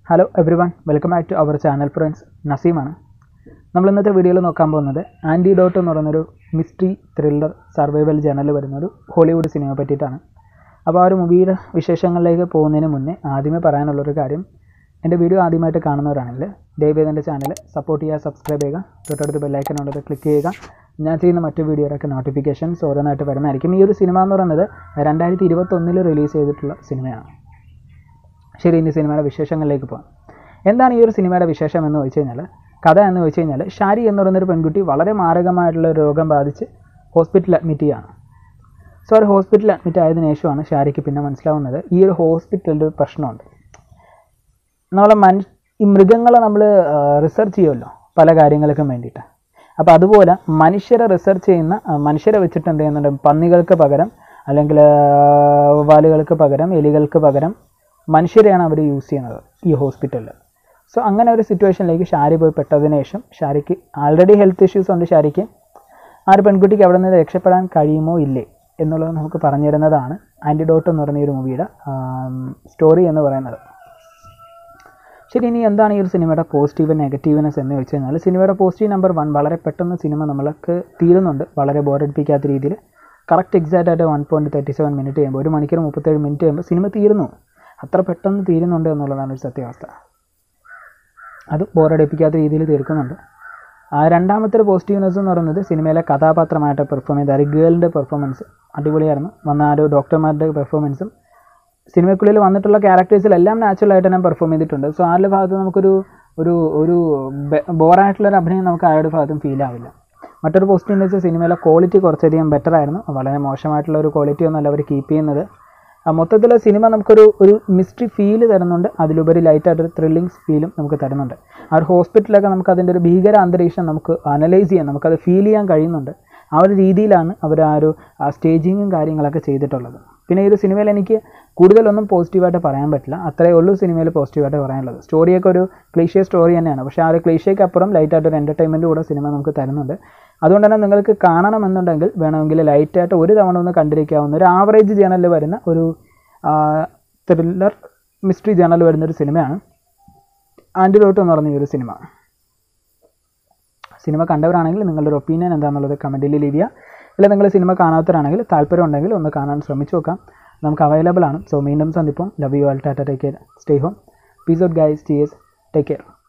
hello everyone welcome back to our channel friends നസീമാണ് നമ്മൾ ഇന്നത്തെ വീഡിയോയിൽ നോക്കാൻ പോകുന്നത് ആൻറ്റിഡോട്ട് എന്ന് പറയുന്നൊരു മിസ്റ്ററി ത്രില്ലർ സർവൈവൽ ജേണലിൽ വരുന്നൊരു ഹോളിവുഡ് സിനിമയെ പറ്റിയിട്ടാണ് അപ്പോൾ ആ ഒരു മൂവിയുടെ വിശേഷങ്ങളിലേക്ക് പോകുന്നതിന് മുന്നേ ആദ്യമേ പറയാനുള്ളൊരു കാര്യം എൻ്റെ വീഡിയോ ആദ്യമായിട്ട് കാണുന്നവരാണെങ്കിൽ ദയവേദ എൻ്റെ ചാനൽ സപ്പോർട്ട് ചെയ്യുക സബ്സ്ക്രൈബ് ചെയ്യുക തൊട്ടടുത്ത് ബെല്ലൈക്കൻ ഉള്ളത് ക്ലിക്ക് ചെയ്യുക ഞാൻ ചെയ്യുന്ന മറ്റു വീഡിയോയിലൊക്കെ നോട്ടിഫിക്കേഷൻസ് ഓരോന്നായിട്ട് വരുന്നതായിരിക്കും ഈ ഒരു സിനിമ എന്ന് പറയുന്നത് രണ്ടായിരത്തി ഇരുപത്തൊന്നിൽ റിലീസ് ചെയ്തിട്ടുള്ള സിനിമയാണ് ശരി ഇനി സിനിമയുടെ വിശേഷങ്ങളിലേക്ക് പോകാം എന്താണ് ഈ ഒരു സിനിമയുടെ വിശേഷം എന്ന് ചോദിച്ചു കഴിഞ്ഞാൽ കഥ എന്ന് ചോദിച്ചു കഴിഞ്ഞാൽ ഷാരി എന്ന് പറയുന്നൊരു പെൺകുട്ടി വളരെ മാരകമായിട്ടുള്ള ഒരു രോഗം ബാധിച്ച് ഹോസ്പിറ്റലിൽ അഡ്മിറ്റ് ചെയ്യുകയാണ് സോ ഒരു ഹോസ്പിറ്റലിൽ അഡ്മിറ്റ് ആയതിനു ശേഷമാണ് ഷാരിക്ക് പിന്നെ മനസ്സിലാവുന്നത് ഈ ഒരു ഹോസ്പിറ്റലിൽ ഒരു പ്രശ്നമുണ്ട് നമ്മളെ മനു ഈ മൃഗങ്ങളെ നമ്മൾ റിസർച്ച് ചെയ്യുമല്ലോ പല കാര്യങ്ങൾക്കും വേണ്ടിയിട്ട് അപ്പോൾ അതുപോലെ മനുഷ്യരെ റിസർച്ച് ചെയ്യുന്ന ആ, മനുഷ്യരെ വെച്ചിട്ട് എന്ത് ചെയ്യുന്നുണ്ട് പന്നികൾക്ക് പകരം അല്ലെങ്കിൽ വാലുകൾക്ക് പകരം എലികൾക്ക് പകരം മനുഷ്യരെയാണ് അവർ യൂസ് ചെയ്യുന്നത് ഈ ഹോസ്പിറ്റലിൽ സോ അങ്ങനെ ഒരു സിറ്റുവേഷനിലേക്ക് ഷാരി പോയി പെട്ടതിന് ശേഷം ഷാരിക്ക് ആൾറെഡി ഹെൽത്ത് ഇഷ്യൂസ് ഉണ്ട് ഷാരിക്ക് ആ ഒരു പെൺകുട്ടിക്ക് അവിടെ നിന്ന് രക്ഷപ്പെടാൻ കഴിയുമോ ഇല്ലേ എന്നുള്ളത് നമുക്ക് പറഞ്ഞു തരുന്നതാണ് ആൻറ്റിഡോട്ട് എന്ന് പറയുന്ന ഈ ഒരു മൂവിയുടെ സ്റ്റോറി എന്ന് പറയുന്നത് ശരി ഇനി എന്താണ് ഈ ഒരു സിനിമയുടെ പോസിറ്റീവ് നെഗറ്റീവ്നെസ് എന്ന് വെച്ച് കഴിഞ്ഞാൽ സിനിമയുടെ പോസിറ്റീവ് നമ്പർ വൺ വളരെ പെട്ടെന്ന് സിനിമ നമ്മൾക്ക് തീരുന്നുണ്ട് വളരെ ബോറടിപ്പിക്കാത്ത രീതിയിൽ കറക്റ്റ് എക്സാക്റ്റ് ആയിട്ട് one point thirty seven minute ചെയ്യുമ്പോൾ ഒരു മണിക്കൂർ മുപ്പത്തേഴ് മിനിറ്റ് ചെയ്യുമ്പോൾ സിനിമ തീരുന്നു അത്ര പെട്ടെന്ന് തീരുന്നുണ്ട് എന്നുള്ളതാണ് ഒരു സത്യാവസ്ഥ അത് ബോറടിപ്പിക്കാത്ത രീതിയിൽ തീർക്കുന്നുണ്ട് ആ രണ്ടാമത്തെ ഒരു പോസിറ്റീവ്നെസ് എന്ന് പറയുന്നത് സിനിമയിലെ കഥാപാത്രമായിട്ട് പെർഫോം ചെയ്ത ഒരു ഗേളിൻ്റെ പെർഫോമൻസ് അടിപൊളിയായിരുന്നു വന്ന ആ ഒരു ഡോക്ടർമാരുടെ പെർഫോമൻസും സിനിമയ്ക്കുള്ളിൽ വന്നിട്ടുള്ള ക്യാരക്ടേഴ്സിലെല്ലാം നാച്ചുറലായിട്ട് തന്നെ പെർഫോം ചെയ്തിട്ടുണ്ട് സോ ആ ഒരു ഭാഗത്ത് നമുക്കൊരു ഒരു ഒരു ബോറായിട്ടുള്ള ഒരു അഭിനയം നമുക്ക് ആ ഒരു ഭാഗത്തും ഫീൽ ആവില്ല മറ്റൊരു പോസിറ്റീവ് എന്ന് വെച്ചാൽ സിനിമയിലെ ക്വാളിറ്റി കുറച്ചധികം ബെറ്റർ ആയിരുന്നു വളരെ മോശമായിട്ടുള്ള ഒരു ക്വാളിറ്റി ഒന്നല്ല അവർ കീപ്പ് ചെയ്യുന്നത് ആ മൊത്തത്തിൽ സിനിമ നമുക്കൊരു ഒരു മിസ്റ്ററി ഫീല് തരുന്നുണ്ട് അതിലുപരി ലൈറ്റായിട്ടൊരു ത്രില്ലിങ്സ് ഫീലും നമുക്ക് തരുന്നുണ്ട് ആ ഒരു ഹോസ്പിറ്റലൊക്കെ നമുക്ക് അതിൻ്റെ ഒരു ഭീകര അന്തരീക്ഷം നമുക്ക് അനലൈസ് ചെയ്യാൻ നമുക്കത് ഫീൽ ചെയ്യാൻ കഴിയുന്നുണ്ട് ആ ഒരു രീതിയിലാണ് അവർ ആ ഒരു ആ സ്റ്റേജിങ്ങും കാര്യങ്ങളൊക്കെ ചെയ്തിട്ടുള്ളത് പിന്നെ ഈ ഒരു സിനിമയിൽ എനിക്ക് കൂടുതലൊന്നും പോസിറ്റീവായിട്ട് പറയാൻ പറ്റില്ല അത്രയേ ഉള്ളൂ സിനിമയിൽ പോസിറ്റീവായിട്ട് പറയാനുള്ളത് സ്റ്റോറിയൊക്കെ ഒരു ക്ലീഷ്യ സ്റ്റോറി തന്നെയാണ് പക്ഷേ ആ ഒരു ക്ലീഷ്യയ്ക്ക് അപ്പുറം ലൈറ്റായിട്ട് ഒരു എൻ്റർടൈൻമെൻറ്റ് കൂടെ സിനിമ നമുക്ക് തരുന്നുണ്ട് അതുകൊണ്ട് തന്നെ നിങ്ങൾക്ക് കാണണമെന്നുണ്ടെങ്കിൽ വേണമെങ്കിൽ ലൈറ്റായിട്ട് ഒരു തവണ ഒന്ന് കണ്ടിരിക്കാവുന്ന ഒരു ആവറേജ് ജേണലിൽ വരുന്ന ഒരു ത്രില്ലർ മിസ്റ്ററി ജേണലിൽ വരുന്ന ഒരു സിനിമയാണ് ആൻറ്റിലോട്ട് എന്ന് പറഞ്ഞ ഈ ഒരു സിനിമ സിനിമ കണ്ടവരാണെങ്കിൽ നിങ്ങളുടെ ഒരു ഒപ്പീനിയൻ എന്താണെന്നുള്ളത് കമൻറ്റിൽ ലീവ് ചെയ്യുക ഇല്ല നിങ്ങൾ സിനിമ കാണാത്തവരാണെങ്കിൽ താല്പര്യം ഉണ്ടെങ്കിൽ ഒന്ന് കാണാൻ ശ്രമിച്ചു നോക്കാം നമുക്ക് അവൈലബിൾ ആണ് സോ വീണ്ടും സന്ദിപ്പം love you all tata take care stay home peace out guys T S take care